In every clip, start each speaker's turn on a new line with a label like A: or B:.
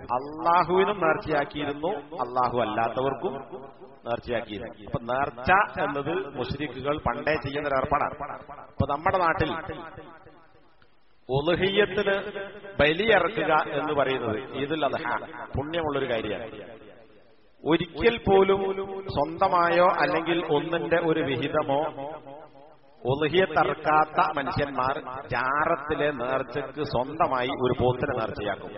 A: അള്ളാഹുവിനും നേർച്ചയാക്കിയിരുന്നു അള്ളാഹു അല്ലാത്തവർക്കും നേർച്ചയാക്കിയിരുന്നു അപ്പൊ നേർച്ച എന്നത് മുസ്ലിക്കുകൾ പണ്ടേ ചെയ്യുന്ന ഒരു ഏർപ്പാടാണ് അപ്പൊ നമ്മുടെ നാട്ടിൽ ഉലുഹിയത്തിന് ബലിയിറക്കുക എന്ന് പറയുന്നത് ഈദുൽ അദ്ഹ പുണ്യമുള്ളൊരു കാര്യമാണ് ഒരിക്കൽ പോലും സ്വന്തമായോ അല്ലെങ്കിൽ ഒന്നിന്റെ ഒരു വിഹിതമോ ഒലുഹിയത്തറക്കാത്ത മനുഷ്യന്മാർ ജാറത്തിലെ നേർച്ചയ്ക്ക് സ്വന്തമായി ഒരു പോത്തിനെ നേർച്ചയാക്കും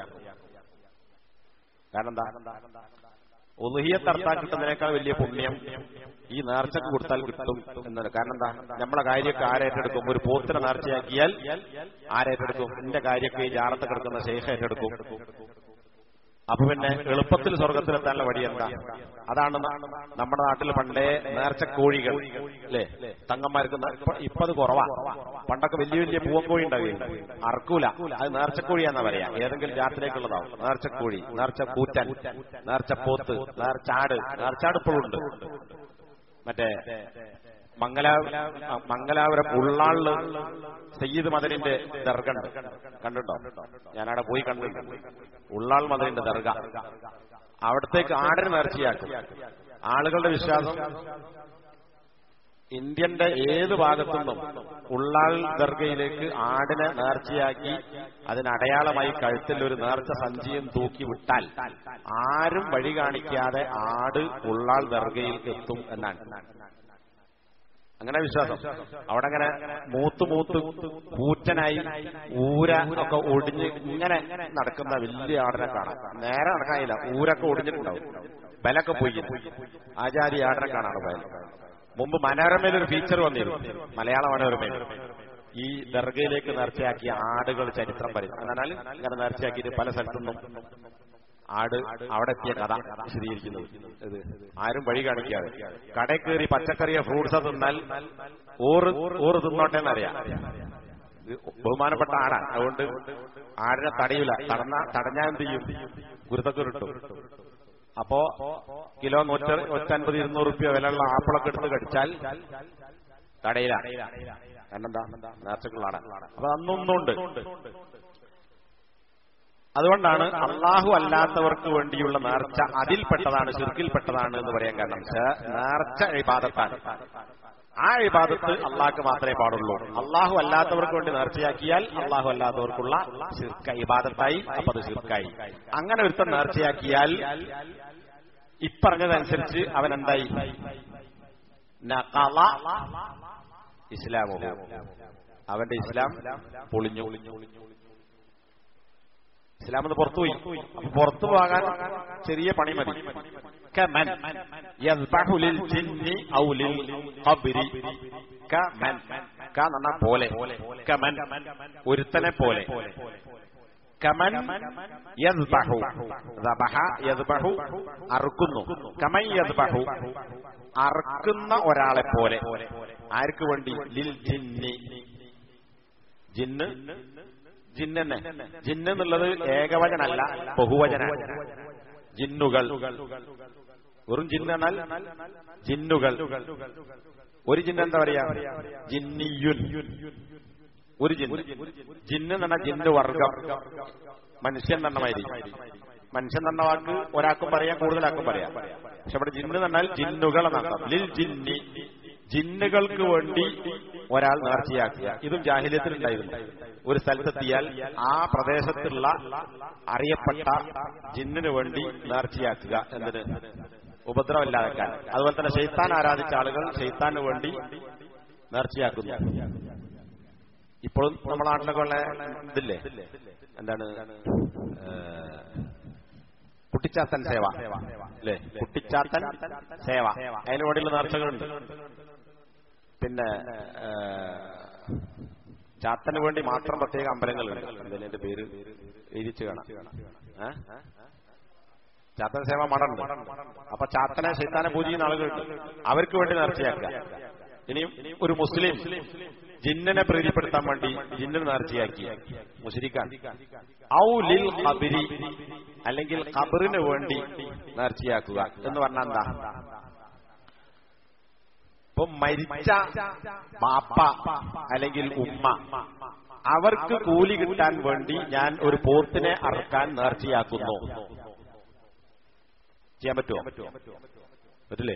A: കാരണം എന്താ ഒലുഹിയത്തറത്താൻ കിട്ടുന്നതിനേക്കാൾ വലിയ പുണ്യം ഈ നേർച്ചക്ക് കൊടുത്താൽ കിട്ടും എന്നത് കാരണം എന്താ നമ്മളെ കാര്യമൊക്കെ ആരേറ്റെടുക്കും ഒരു പോത്തിനെ നേർച്ചയാക്കിയാൽ ആരേറ്റെടുക്കും എന്റെ കാര്യമൊക്കെ ഈ ജാറത്ത് കിടക്കുന്ന ശേഷം ഏറ്റെടുക്കും അപ്പൊ പിന്നെ എളുപ്പത്തിൽ സ്വർഗത്തിലെത്താനുള്ള വഴി എന്താ അതാണ് നമ്മുടെ നാട്ടിൽ പണ്ടേ നേർച്ചക്കോഴികൾ അല്ലേ തങ്ങന്മാർക്ക് ഇപ്പൊ അത് കുറവാ പണ്ടൊക്കെ വലിയ വലിയ പൂവക്കോഴി ഉണ്ടാവുകയുണ്ട് അറക്കൂല അത് നേർച്ചക്കോഴിയാന്നാ പറയാ ഏതെങ്കിലും ജാത്തിലേക്കുള്ളതാവും നേർച്ചക്കോഴി നേർച്ച കൂറ്റൻ നേർച്ചപ്പോത്ത് നേർച്ചാട് നേർച്ചാട് ഇപ്പോഴും ഉണ്ട് മറ്റേ മംഗലാ മംഗലാപുരം ഉള്ളാളില് സയ്യിദ് മദനിന്റെ ദർഗണ്ട് കണ്ടിട്ടോ ഞാനവിടെ പോയി കണ്ടിട്ടുണ്ട് ഉള്ളാൾ മദനിന്റെ ദർഗ അവിടത്തേക്ക് ആടിന് നേർച്ചയാക്കും ആളുകളുടെ വിശ്വാസം ഇന്ത്യന്റെ ഏത് ഭാഗത്തുനിന്നും ഉള്ളാൾ ദർഗയിലേക്ക് ആടിനെ നേർച്ചയാക്കി അതിനടയാളമായി കഴുത്തിൽ ഒരു നേർച്ച സഞ്ചിയും തൂക്കി വിട്ടാൽ ആരും വഴി കാണിക്കാതെ ആട് ഉള്ളാൾ ദർഗയിൽ എത്തും എന്നാണ് അങ്ങനെ വിശ്വാസം അവിടെ അങ്ങനെ മൂത്ത് മൂത്ത് കൂറ്റനായി ഊര ഒക്കെ ഒടിഞ്ഞ് ഇങ്ങനെ നടക്കുന്ന വലിയ ആടിനെ കാണാം നേരെ നടക്കാനില്ല ഊരൊക്കെ ഒടിഞ്ഞിട്ടുണ്ടാവും ബലൊക്കെ പോയി ആചാരി ആടിനെ കാണാണ് ബയൽ മുമ്പ് മനോരമയിൽ ഒരു ഫീച്ചർ വന്നിരുന്നു മലയാള മനോരമയിൽ ഈ ദർഗയിലേക്ക് നേർച്ചയാക്കിയ ആടുകൾ ചരിത്രം പറയും എന്നാൽ ഇങ്ങനെ നേർച്ചയാക്കിയിട്ട് പല സ്ഥലത്തുനിന്നും ആട് അവിടെ എത്തിയ കഥ വിശദീകരിക്കുന്നത് ഇത് ആരും വഴി കാണിക്കാതെ കടയിൽ കയറി പച്ചക്കറിയോ ഫ്രൂട്ട്സോ തിന്നാൽ ഓറ് ഓറ് തിന്നോട്ടെ എന്നറിയാം ഇത് ബഹുമാനപ്പെട്ട ആടാണ് അതുകൊണ്ട് ആടിനെ തടയില്ല തടഞ്ഞ തടഞ്ഞാൽ എന്ത് ചെയ്യും ഗുരുതക്കുരുട്ടും അപ്പോ കിലോ നൂറ്റ നൂറ്റൻപത് ഇരുന്നൂറ് റുപ്യ വിലയുള്ള ആപ്പിളൊക്കെ എടുത്ത് കടിച്ചാൽ തടയില കാരണം എന്താ നേർച്ചക്കുള്ളാണ് അപ്പൊ അന്നൊന്നുണ്ട് അതുകൊണ്ടാണ് അള്ളാഹു അല്ലാത്തവർക്ക് വേണ്ടിയുള്ള നേർച്ച അതിൽപ്പെട്ടതാണ് ചുരുക്കിൽപ്പെട്ടതാണ് എന്ന് പറയാൻ കാരണം നേർച്ച ഇബാദത്താണ് ആ ഇബാദത്ത് അള്ളാഹ്ക്ക് മാത്രമേ പാടുള്ളൂ അള്ളാഹു അല്ലാത്തവർക്ക് വേണ്ടി നേർച്ചയാക്കിയാൽ അള്ളാഹു അല്ലാത്തവർക്കുള്ള ശിർക്ക ഇബാദത്തായി അപ്പൊ അത് ശിർക്കായി അങ്ങനെ ഒരുത്തൻ നേർച്ചയാക്കിയാൽ ഇപ്പറഞ്ഞതനുസരിച്ച് അവൻ എന്തായി ഇസ്ലാമോ അവന്റെ ഇസ്ലാം പൊളിഞ്ഞു ഇസ്ലാം എന്ന് പുറത്തുപോയി അപ്പൊ പുറത്തു പോകാൻ ചെറിയ പണി മതി കമൻ യസ്ബഹു ലിൽ ജിന്നി ഔ ലിൽ ഖബ്രി കമൻ ക എന്ന പോലെ കമൻ ഒരുത്തനെ പോലെ കമൻ യസ്ബഹു ദബഹ യസ്ബഹു അറുക്കുന്നു കമൻ യസ്ബഹു അറുക്കുന്ന ഒരാളെ പോലെ ആർക്ക് വേണ്ടി ലിൽ ജിന്നി ജിന്ന് ജിന്നെ ജിന്ന് എന്നുള്ളത് ഏകവചനല്ല ബഹുവചനാണ് ജിന്നുകൾ വെറും ജിന്ന് എന്നാൽ ജിന്നുകൾ ഒരു ജിന്ന് എന്താ പറയാ ജിന്നിയുൻ ഒരു ജിന്ന് ജിന്ന് എന്ന് പറഞ്ഞാൽ ജിന്ന് വർഗം മനുഷ്യൻ എണ്ണമായിരി മനുഷ്യൻ എന്ന വാക്ക് ഒരാൾക്കും പറയാം കൂടുതലാക്കും പറയാം പക്ഷെ ഇവിടെ ജിന്ന് എന്ന് പറഞ്ഞാൽ ജിന്നുകൾ എന്നർത്ഥം ലിൽ ജിന്നി ജിന്നുകൾക്ക് വേണ്ടി ഒരാൾ നേർച്ചയാക്കുക ഇതും ജാഹില്യത്തിലുണ്ടായിരുന്നു ഒരു സ്ഥലത്തെത്തിയാൽ ആ പ്രദേശത്തുള്ള അറിയപ്പെട്ട ജിന്നിന് വേണ്ടി നേർച്ചയാക്കുക എന്നതിന് ഉപദ്രവമില്ലാതെക്കാൻ അതുപോലെ തന്നെ ഷെയ്ത്താൻ ആരാധിച്ച ആളുകൾ ഷെയ്ത്താന് വേണ്ടി നേർച്ചയാക്കുന്നു ഇപ്പോഴും നമ്മുടെ നാട്ടിലൊക്കെ ഉള്ള ഇതില്ലേ എന്താണ് കുട്ടിച്ചാത്തൻ സേവ അല്ലേ കുട്ടിച്ചാത്തൻ സേവ അതിന് വേണ്ടിയുള്ള നേർച്ചകളുണ്ട് പിന്നെ ചാത്തന് വേണ്ടി മാത്രം പ്രത്യേക അമ്പലങ്ങളുണ്ട് ഇതിന് എന്റെ പേര് എഴുതിച്ചു കാണാം ചാത്തൻ സേവ മഠമുണ്ട് അപ്പൊ ചാത്തനെ ശൈത്താനെ പൂജിക്കുന്ന ആളുകളുണ്ട് അവർക്ക് വേണ്ടി നേർച്ചയാക്കുക ഇനിയും ഒരു മുസ്ലിം ജിന്നിനെ പ്രീതിപ്പെടുത്താൻ വേണ്ടി ജിന്നിന് നേർച്ചയാക്കി മുസ്ലിക്കാൻ ഔ ലിൽ ഖബരി അല്ലെങ്കിൽ ഖബറിന് വേണ്ടി നേർച്ചയാക്കുക എന്ന് പറഞ്ഞാൽ എന്താ ഇപ്പൊ മരിച്ച ബാപ്പ അല്ലെങ്കിൽ ഉമ്മ അവർക്ക് കൂലി കിട്ടാൻ വേണ്ടി ഞാൻ ഒരു പോത്തിനെ അറക്കാൻ നേർച്ചയാക്കുന്നു ചെയ്യാൻ പറ്റുമോ പറ്റില്ലേ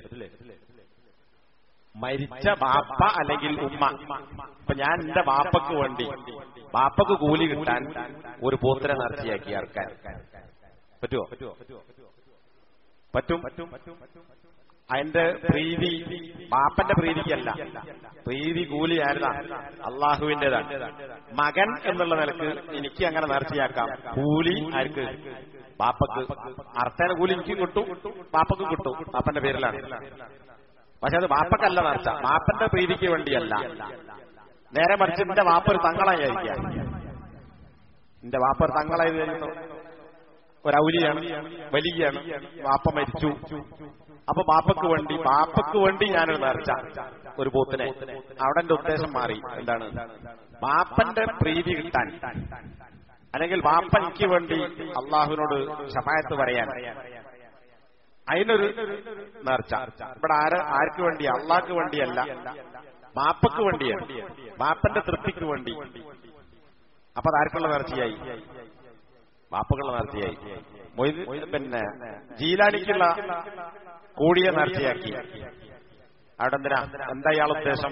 A: മരിച്ച ബാപ്പ അല്ലെങ്കിൽ ഉമ്മ ഇപ്പൊ ഞാൻ എന്റെ ബാപ്പക്ക് വേണ്ടി ബാപ്പക്ക് കൂലി കിട്ടാൻ ഒരു പോത്തിനെ നേർച്ചയാക്കി ഇറക്കാൻ പറ്റുമോ പറ്റും അതിന്റെ പ്രീതി ബാപ്പന്റെ പ്രീതിക്കല്ല പ്രീതി കൂലി ആരുതാ അള്ളാഹുവിന്റേതാണ് മകൻ എന്നുള്ള നിലക്ക് എനിക്ക് അങ്ങനെ നേർച്ചയാക്കാം കൂലി ആർക്ക് ബാപ്പക്ക് അർത്ഥന കൂലി എനിക്കും കിട്ടും ബാപ്പക്ക് കിട്ടും ബാപ്പന്റെ പേരിലാണ് പക്ഷെ അത് ബാപ്പക്കല്ല നേർച്ച ബാപ്പന്റെ പ്രീതിക്ക് വേണ്ടിയല്ല നേരെ മറിച്ച് എന്റെ വാപ്പ ഒരു തങ്ങളായിരിക്കാം എന്റെ വാപ്പ ഒരു തങ്ങളായി കഴിയുന്നു ഒരൗലിയാണ് വലിയാണ് വാപ്പ മരിച്ചു അപ്പൊ ബാപ്പക്ക് വേണ്ടി ബാപ്പക്ക് വേണ്ടി ഞാനൊരു നേർച്ച ഒരു പോത്തിനെ അവിടെ എന്റെ ഉദ്ദേശം മാറി എന്താണ് ബാപ്പന്റെ പ്രീതി കിട്ടാൻ അല്ലെങ്കിൽ ബാപ്പ എനിക്ക് വേണ്ടി അള്ളാഹുവിനോട് ഷഫായത്ത് പറയാൻ അതിനൊരു നേർച്ച ഇവിടെ ആര് ആർക്ക് വേണ്ടി അള്ളാഹ്ക്ക് വേണ്ടിയല്ല ബാപ്പക്ക് വേണ്ടിയാണ് ബാപ്പന്റെ തൃപ്തിക്ക് വേണ്ടി അപ്പൊ അത് ആർക്കുള്ള നേർച്ചയായി ബാപ്പക്കുള്ള നേർച്ചയായി മൊയ്ത് പിന്നെ ജീലാനിക്കുള്ള കൂടിയ നേർച്ചയാക്കി അവിടെ എന്തിനാ എന്താ ഇയാൾ ഉദ്ദേശം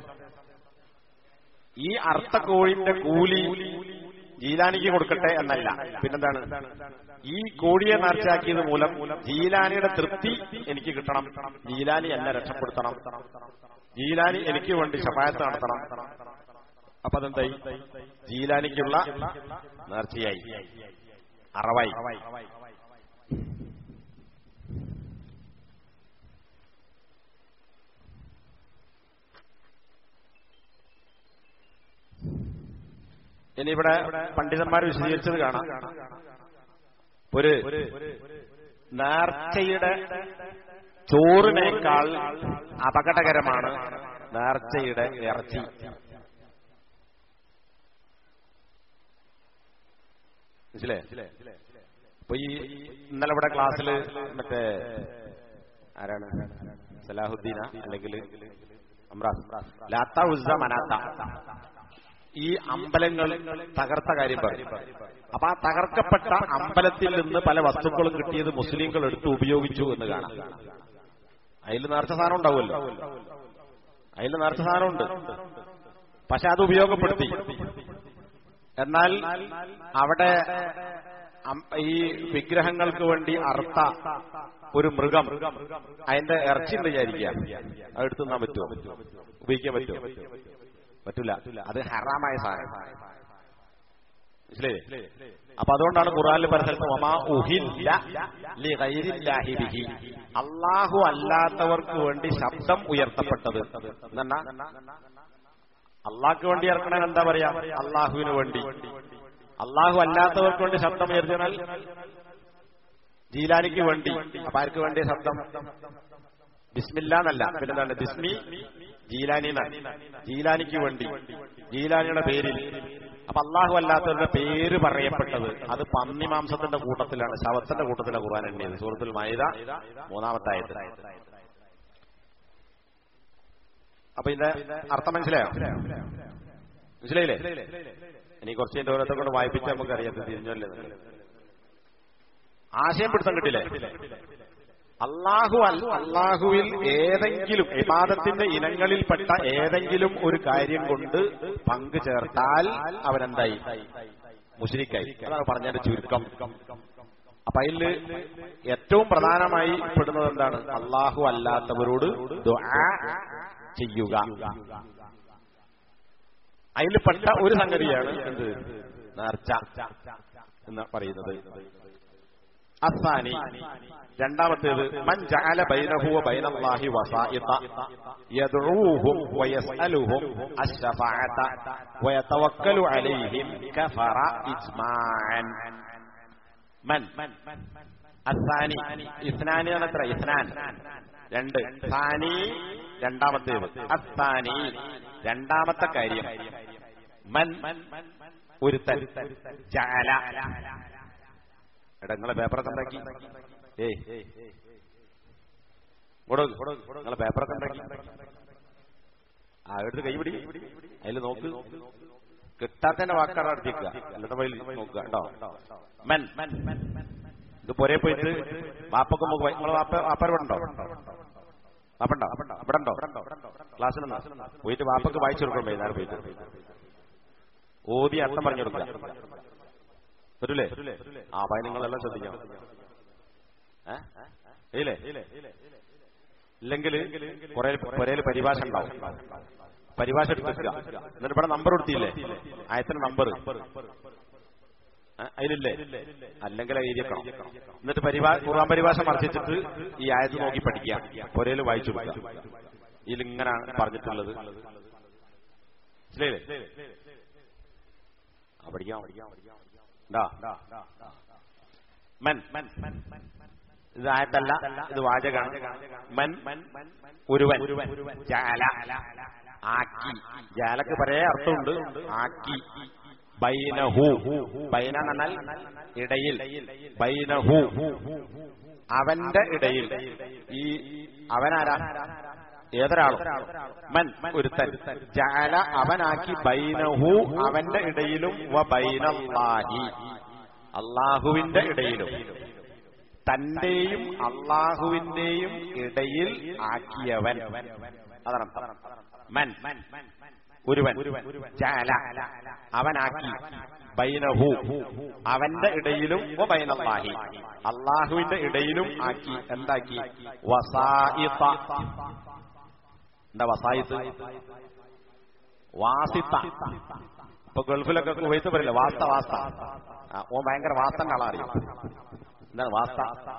A: ഈ അർത്ഥ കോഴിന്റെ കൂലി ജീലാനിക്ക് കൊടുക്കട്ടെ എന്നല്ല പിന്നെന്താണ് ഈ കോഴിയെ നേർച്ചയാക്കിയത് മൂലം ജീലാനിയുടെ തൃപ്തി എനിക്ക് കിട്ടണം ജീലാനി എന്നെ രക്ഷപ്പെടുത്തണം ജീലാനി എനിക്ക് വേണ്ടി ശപായത്ത് നടത്തണം അപ്പൊ അതെന്തായി ജീലാനിക്കുള്ള നേർച്ചയായി അറവായി ഇനി ഇവിടെ പണ്ഡിതന്മാർ വിശദീകരിച്ചത് കാണാം ഒരു നേർച്ചയുടെ ചോറിനേക്കാൾ അപകടകരമാണ് നേർച്ചയുടെ ഇറച്ചി മനസ്സിലേ ഇപ്പൊ ഈ ഇന്നലെ ഇവിടെ ക്ലാസ്സിൽ മറ്റേ ആരാണ് സലാഹുദ്ദീന അല്ലെങ്കിൽ ലാത്ത ഉസ്സ മനാത്ത ഈ അമ്പലങ്ങൾ തകർത്ത കാര്യം പറയും അപ്പൊ ആ തകർക്കപ്പെട്ട അമ്പലത്തിൽ നിന്ന് പല വസ്തുക്കളും കിട്ടിയത് മുസ്ലിങ്ങൾ എടുത്ത് ഉപയോഗിച്ചു എന്ന് കാണാം അതിൽ നേർച്ച സാധനം ഉണ്ടാവുമല്ലോ അതിൽ നേർച്ച സാധനമുണ്ട് പക്ഷെ അത് ഉപയോഗപ്പെടുത്തി എന്നാൽ അവിടെ ഈ വിഗ്രഹങ്ങൾക്ക് വേണ്ടി അർത്ഥ ഒരു മൃഗം അതിന്റെ ഇറച്ചി ഉണ്ട് വിചാരിക്കുക അത് എടുത്തു തന്നാൻ പറ്റുമോ ഉപയോഗിക്കാൻ പറ്റുമോ പറ്റൂല അത് ഹറാമായ സാധനം മനസ്സിലേ അപ്പൊ അതുകൊണ്ടാണ് ഖുറാനിൽ പല സ്ഥലത്ത് ഒമാ ഉഹില്ല അള്ളാഹു അല്ലാത്തവർക്ക് വേണ്ടി ശബ്ദം ഉയർത്തപ്പെട്ടത് എന്നാ അള്ളാഹ്ക്ക് വേണ്ടി ഇറക്കണത് എന്താ പറയാ അള്ളാഹുവിന് വേണ്ടി അള്ളാഹു അല്ലാത്തവർക്ക് വേണ്ടി ശബ്ദം ഉയർത്തിയാൽ ജീലാനിക്ക് വേണ്ടി അപ്പൊ ആർക്ക് വേണ്ടി ശബ്ദം ബിസ്മില്ല എന്നല്ല പിന്നെന്താണ് ബിസ്മി ജീലാനി ജീലാനിക്ക് വേണ്ടി ജീലാനിയുടെ പേരിൽ അപ്പൊ അള്ളാഹു അല്ലാത്തവരുടെ പേര് പറയപ്പെട്ടത് അത് പന്നി മാംസത്തിന്റെ കൂട്ടത്തിലാണ് ശവത്തിന്റെ കൂട്ടത്തിലാണ് ഖുർആൻ എണ്ണിയത് സൂറത്തുൽ മൈദ മൂന്നാമത്തെ ആയത് അപ്പൊ ഇതിന്റെ അർത്ഥം മനസ്സിലായോ മനസ്സിലായില്ലേ ഇനി കുറച്ച് എന്റെ ഓരോരുത്തർ കൊണ്ട് വായിപ്പിച്ചാൽ നമുക്ക് അറിയാം തിരിഞ്ഞല്ലേ ആശയം പിടുത്തം കിട്ടില്ലേ അള്ളാഹു അള്ളാഹുവിൽ ഏതെങ്കിലും വിവാദത്തിന്റെ ഇനങ്ങളിൽപ്പെട്ട ഏതെങ്കിലും ഒരു കാര്യം കൊണ്ട് പങ്കു ചേർത്താൽ അവനെന്തായി മുസ്ലിക്കായി അതാണ് പറഞ്ഞതിന്റെ ചുരുക്കം അപ്പൊ അതിൽ ഏറ്റവും പ്രധാനമായി പെടുന്നത് എന്താണ് അള്ളാഹു അല്ലാത്തവരോട് ചെയ്യുക അതിൽപ്പെട്ട ഒരു സംഗതിയാണ് എന്ത് നേർച്ച എന്ന് പറയുന്നത് അസാനി രണ്ടാമത്തേത് മൻ ജഅല ബൈനഹു വ ബൈനല്ലാഹി വസായിത യദ്ഊഹും വയസ്അലുഹും അശ്ശഫാഅത വയതവക്കലു അലൈഹിം കഫറ ഇജ്മാഅൻ മൻ അസാനി ഇസ്നാനി എത്ര ഇസ്നാൻ രണ്ട് സാനി രണ്ടാമത്തേത് അസാനി രണ്ടാമത്തെ കാര്യം മൻ ഒരുത്തൻ ജഅല എടാ നിങ്ങളെ പേപ്പറൊക്കെ ഉണ്ടാക്കി ഏയ് നിങ്ങളെ പേപ്പറൊക്കെ ഉണ്ടാക്കി ആ എടുത്ത് കൈപിടി അതിൽ നോക്ക് കിട്ടാത്തതിന്റെ വാക്കാണ് അടുത്തേക്കുക അല്ലാത്ത വഴി നോക്കുക കേട്ടോ മൻ ഇത് പൊരേ പോയിട്ട് വാപ്പൊക്കെ നമുക്ക് വായി- നിങ്ങളെ വാപ്പ വാപ്പ ഇവിടെ ഉണ്ടോ വാപ്പുണ്ടോ ഇവിടെ ഉണ്ടോ ക്ലാസ്സിൽ നിന്നാ പോയിട്ട് വാപ്പക്ക് വായിച്ചു കൊടുക്കണം വൈകുന്നേരം പോയിട്ട് ഓതി അർത്ഥം പറഞ്ഞു കൊടുക്കുക വരൂലേ ആ അപ്പൊ അത് നിങ്ങളെല്ലാം ശ്രദ്ധിക്കണം ഏ? ഇല്ലേ ഇല്ലെങ്കിൽ കുറെ പുരയില് പരിഭാഷ ഉണ്ടാവും പരിഭാഷ എടുക്കുക എന്നിട്ട് ഇവിടെ നമ്പർ കൊടുത്തില്ലേ ആയത്തിന് നമ്പർ അതിലില്ലേ അല്ലെങ്കിൽ അത് എഴുതിയേക്കണം എന്നിട്ട് പരിഭാ ഖുർആൻ പരിഭാഷ മറിച്ചിട്ട് ഈ ആയത്ത് നോക്കി പഠിക്കുക പുരയിൽ വായിച്ചു കൊടുക്കുക ഇതിലിങ്ങനാണ് പറഞ്ഞിട്ടുള്ളത് മനസ്സിലായില്ലേ ആ പഠിക്കാം ഇതാ. മൻ ഇത് ആയത്തല്ല ഇത് വാചകാണ് മൻ ഒരുവൻ ജാല ആക്കി ജാലക്ക് പല അർത്ഥമുണ്ട് ആക്കി ബൈനഹു ബൈന എന്നാൽ ഇടയിൽ ബൈനഹു അവന്റെ ഇടയിൽ ഈ അവനാരാ ഏതൊരാളും മൻ ഒരുത്തൻ ജാല അവനാക്കി ബൈനഹു അവന്റെ ഇടയിലും വ ബൈനല്ലാഹി അള്ളാഹുവിന്റെ ഇടയിലും തന്റെയും അള്ളാഹുവിന്റെയും ഇടയിൽ ആക്കിയവൻ അതാണ് മൻ ഒരുവൻ ജാല അവനാക്കി ബൈനഹു അവന്റെ ഇടയിലും വ ബൈനല്ലാഹി അള്ളാഹുവിന്റെ ഇടയിലും ആക്കി എന്താക്കി വസായിത്ത എന്താ വസായിത്ത് വാസിത്ത ഇപ്പൊ ഗൾഫിലൊക്കെ കുവൈത്ത് പറയില്ല വാസ്ത വാസ്ത ആ, ഓ ഭയങ്കര വാസ്തന്റെ ആളാ അറിയും എന്താണ് വാസ്ത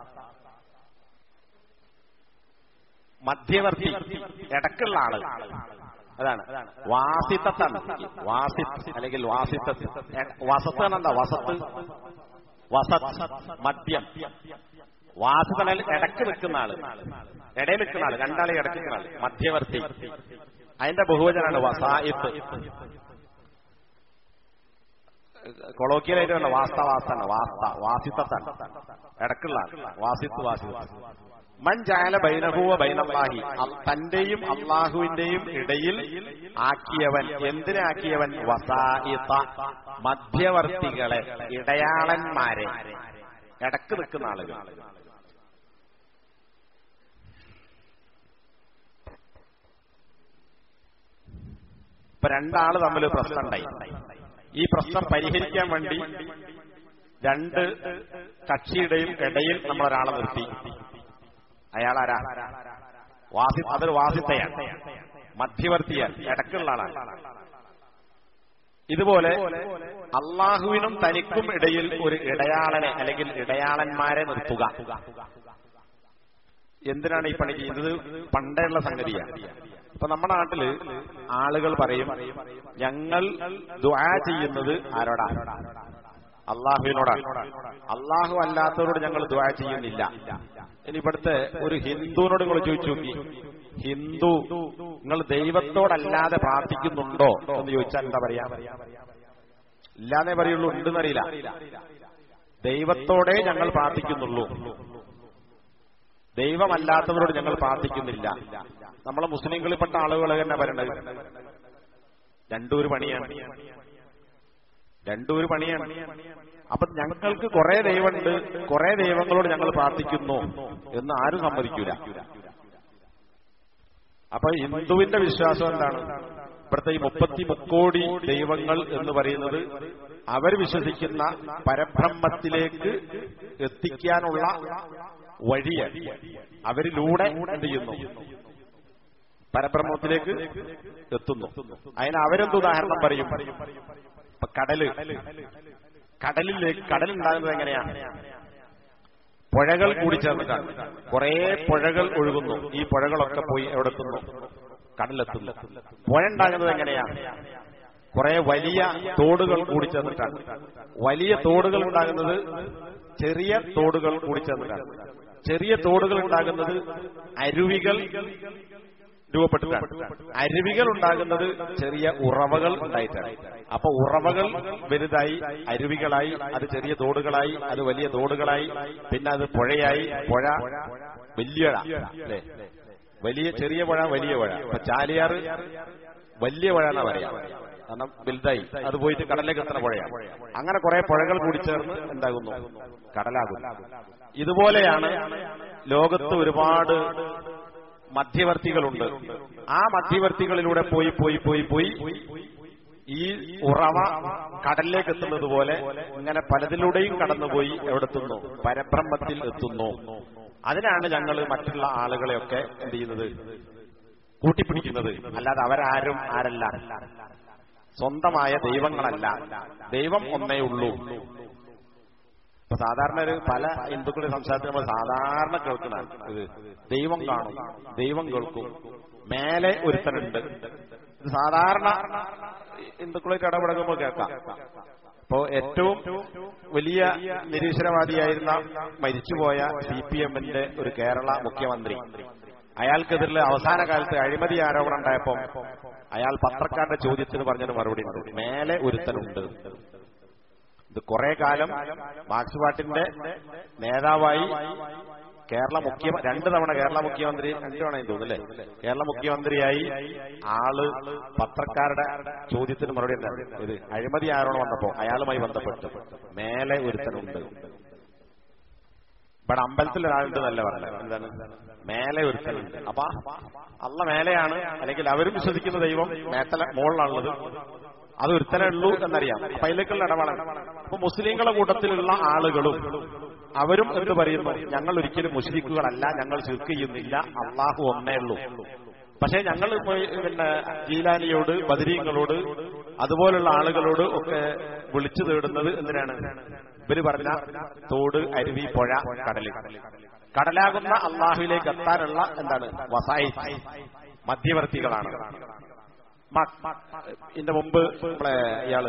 A: മധ്യവർത്തി ഇടക്കുള്ള ആള് അതാണ് വാസിത്താണ് വാസിത്ത് അല്ലെങ്കിൽ വാസിത്ത് വസത്ത് എന്താ വസത്ത് വസത്ത് മദ്യം വാസിത്തനാൽ ഇടക്ക് നിൽക്കുന്ന ആള് ഇടയിൽ നിൽക്കുന്ന ആള് രണ്ടാളെ ഇടയ്ക്ക് നിൽക്കുന്ന ആള് മധ്യവർത്തി അതിന്റെ ബഹുവചനാണ് വസായിത്ത് കൊളോക്കിയലായിട്ട് വേണ്ട വാസ്ത വാസ്താണ് വാസ്ത വാസിത്താണ് ഇടക്കുള്ള ആൾ വാസിത്ത് വാസിത്ത് മൻ ജാല ബൈനഹുവ ബൈനല്ലാഹി അൽ- തന്റെയും അള്ളാഹുവിന്റെയും ഇടയിൽ ആക്കിയവൻ എന്തിനെ ആക്കിയവൻ വസായിത്ത മധ്യവർത്തികളെ ഇടയാളന്മാരെ ഇടക്ക് നിൽക്കുന്ന ആളുകൾ ഇപ്പൊ രണ്ടാള് തമ്മിൽ പ്രശ്നം ഉണ്ടായി ഈ പ്രശ്നം പരിഹരിക്കാൻ വേണ്ടി രണ്ട് കക്ഷിയുടെയും ഇടയിൽ നമ്മൾ ഒരാളെ നിർത്തി അയാളാരാ വാസി അതൊരു വാസിത്തയാണ് മധ്യവർത്തിയാണ് ഇടക്കുള്ള ആളാണ് ഇതുപോലെ അള്ളാഹുവിനും തനിക്കും ഇടയിൽ ഒരു ഇടയാളനെ അല്ലെങ്കിൽ ഇടയാളന്മാരെ നിർത്തുക എന്തിനാണ് ഈ പണി ചെയ്യുന്നത് പണ്ടേയുള്ള സംഗതിയാണ് ഇപ്പൊ നമ്മുടെ നാട്ടില് ആളുകൾ പറയും ഞങ്ങൾ ദുആ ചെയ്യുന്നത് ആരോടാ അള്ളാഹുവിനോടാണ് അള്ളാഹു അല്ലാത്തവരോട് ഞങ്ങൾ ദുആ ചെയ്യുന്നില്ല ഇനി ഇവിടുത്തെ ഒരു ഹിന്ദുവിനോട് നിങ്ങൾ ചോദിച്ചു നോക്കി ഹിന്ദു നിങ്ങൾ ദൈവത്തോടല്ലാതെ പ്രാർത്ഥിക്കുന്നുണ്ടോ എന്ന് ചോദിച്ചാൽ എന്താ പറയാ ഇല്ലാന്നേ പറയുള്ളൂ ഉണ്ടെന്നറിയില്ല ദൈവത്തോടെ ഞങ്ങൾ പ്രാർത്ഥിക്കുന്നുള്ളൂ ദൈവമല്ലാത്തവരോട് ഞങ്ങൾ പ്രാർത്ഥിക്കുന്നില്ല നമ്മളെ മുസ്ലിങ്ങളിൽപ്പെട്ട ആളുകൾ തന്നെ പറയണത് രണ്ടു ഒരു പണിയാണ് രണ്ടു ഒരു പണിയാണ് അപ്പൊ ഞങ്ങൾക്ക് കുറെ ദൈവമുണ്ട് കുറെ ദൈവങ്ങളോട് ഞങ്ങൾ പ്രാർത്ഥിക്കുന്നു എന്ന് ആരും സമ്മതിക്കൂല അപ്പൊ ഹിന്ദുവിന്റെ വിശ്വാസം എന്താണ് ഇവിടുത്തെ ഈ മുപ്പത്തി മുക്കോടി ദൈവങ്ങൾ എന്ന് പറയുന്നത് അവർ വിശ്വസിക്കുന്ന പരബ്രഹ്മത്തിലേക്ക് എത്തിക്കാനുള്ള വഴിയാണ് അവരിലൂടെ എന്ത് ചെയ്യുന്നു പരബ്രഹ്മത്തിലേക്ക് എത്തുന്നു അതിന് അവരെന്ത് ഉദാഹരണം പറയും ഇപ്പൊ കടല് കടലിലേക്ക് കടലുണ്ടാകുന്നത് എങ്ങനെയാണ് പുഴകൾ കൂടി ചേർന്നിട്ടാണ് കുറെ പുഴകൾ ഒഴുകുന്നു ഈ പുഴകളൊക്കെ പോയി എവിടെ എത്തുന്നു കടലെത്തുന്നു പുഴ ഉണ്ടാകുന്നത് എങ്ങനെയാണ് കുറെ വലിയ തോടുകൾ കൂടി ചേർന്നിട്ടാണ് വലിയ തോടുകൾ ഉണ്ടാകുന്നത് ചെറിയ തോടുകൾ കൂടി ചേർന്നിട്ടാണ് ചെറിയ തോടുകൾ ഉണ്ടാകുന്നത് അരുവികൾ രൂപപ്പെട്ടിട്ടാണ് അരുവികൾ ഉണ്ടാകുന്നത് ചെറിയ ഉറവകൾ ഉണ്ടായിട്ടാണ് അപ്പൊ ഉറവകൾ വലുതായി അരുവികളായി അത് ചെറിയ തോടുകളായി അത് വലിയ തോടുകളായി പിന്നെ അത് പുഴയായി പുഴ വലിയ അല്ലേ വലിയ ചെറിയ പുഴ വലിയ പുഴ ഇപ്പൊ ചാലിയാറ് വലിയ പുഴ എന്നാ പറയാ കാരണം വലുതായി അത് പോയിട്ട് കടലിലേക്ക് എത്തുന്ന പുഴയാണ് അങ്ങനെ കുറെ പുഴകൾ കൂടി ചേർന്ന് എന്താകുന്നു കടലാകുന്നു ഇതുപോലെയാണ് ലോകത്ത് ഒരുപാട് മധ്യവർത്തികളുണ്ട് ആ മധ്യവർത്തികളിലൂടെ പോയി പോയി പോയി പോയി ഈ ഉറവ കടലിലേക്ക് എത്തുന്നത് പോലെ ഇങ്ങനെ പലതിലൂടെയും കടന്നുപോയി എവിടെത്തുന്നു പരബ്രഹ്മത്തിൽ എത്തുന്നു അതിനാണ് ഞങ്ങൾ മറ്റുള്ള ആളുകളെയൊക്കെ എന്ത് ചെയ്യുന്നത് കൂട്ടിപ്പിടിക്കുന്നത് അല്ലാതെ അവരാരും ആരല്ല സ്വന്തമായ ദൈവങ്ങളല്ല ദൈവം ഒന്നേ ഉള്ളൂ ഇപ്പൊ സാധാരണ ഒരു പല ഹിന്ദുക്കളുടെ സംസാരത്തിൽ നമ്മൾ സാധാരണ കേൾക്കുന്നതാണ് ഇത് ദൈവം കാണും ദൈവം കേൾക്കും മേലെ ഒരുത്തനുണ്ട് ഇത് സാധാരണ ഹിന്ദുക്കളായിട്ട് ഇടപെടുമ്പോൾ കേൾക്കാം അപ്പോ ഏറ്റവും വലിയ നിരീശ്വരവാദിയായിരുന്ന മരിച്ചുപോയ സി പി എമ്മിന്റെ ഒരു കേരള മുഖ്യമന്ത്രി അയാൾക്കെതിരെ അവസാന കാലത്ത് അഴിമതി ആരോപണം ഉണ്ടായപ്പോ അയാൾ പത്രക്കാരുടെ ചോദ്യത്തിന് പറഞ്ഞൊരു മറുപടി ഉണ്ട് മേലെ ഒരുത്തനുണ്ട് ഇത് കുറെ കാലം മാർക്സ് പാർട്ടിന്റെ നേതാവായി കേരള മുഖ്യ രണ്ട് തവണ കേരള മുഖ്യമന്ത്രി രണ്ട് തവണ തോന്നുന്നു അല്ലേ കേരള മുഖ്യമന്ത്രിയായി ആള് പത്രക്കാരുടെ ചോദ്യത്തിന് മറുപടി ഉണ്ടായിരുന്നു ഇത് അഴിമതി ആരോണം വന്നപ്പോ അയാളുമായി ബന്ധപ്പെട്ട് മേലെ ഒരുത്തനുണ്ട് ഇവിടെ അമ്പലത്തിൽ ഒരാളുണ്ട് എന്നല്ല പറഞ്ഞത് എന്താണ് മേലെ ഒരുത്തനുണ്ട് അപ്പൊ അള്ള മേലെയാണ് അല്ലെങ്കിൽ അവരും വിശ്വസിക്കുന്ന ദൈവം മേത്തല മുകളിലാണുള്ളത് അത് ഒരുത്തനേ ഉള്ളൂ എന്നറിയാം അപ്പൊ അതിലേക്കുള്ള ഇടപാടാണ് അപ്പൊ മുസ്ലിങ്ങളെ കൂട്ടത്തിലുള്ള ആളുകളും അവരും എന്ത് പറയുന്നു ഞങ്ങൾ ഒരിക്കലും മുസ്ലിക്കുകളല്ല ഞങ്ങൾ ചുരുക്ക് ചെയ്യുന്നില്ല അള്ളാഹു ഒന്നേ ഉള്ളൂ പക്ഷെ ഞങ്ങൾ പോയി പിന്നെ ജീലാനിയോട് ബദരീങ്ങളോട് അതുപോലുള്ള ആളുകളോട് ഒക്കെ വിളിച്ചു തേടുന്നത് എന്തിനാണ് ഇവര് പറഞ്ഞ തോട് അരുവി പുഴ കടല് കടലാകുന്ന അള്ളാഹുവിലേക്ക് എത്താനുള്ള എന്താണ് വസായി മധ്യവർത്തികളാണ് ഇതിന്റെ മുമ്പ് നമ്മളെ ഇയാള്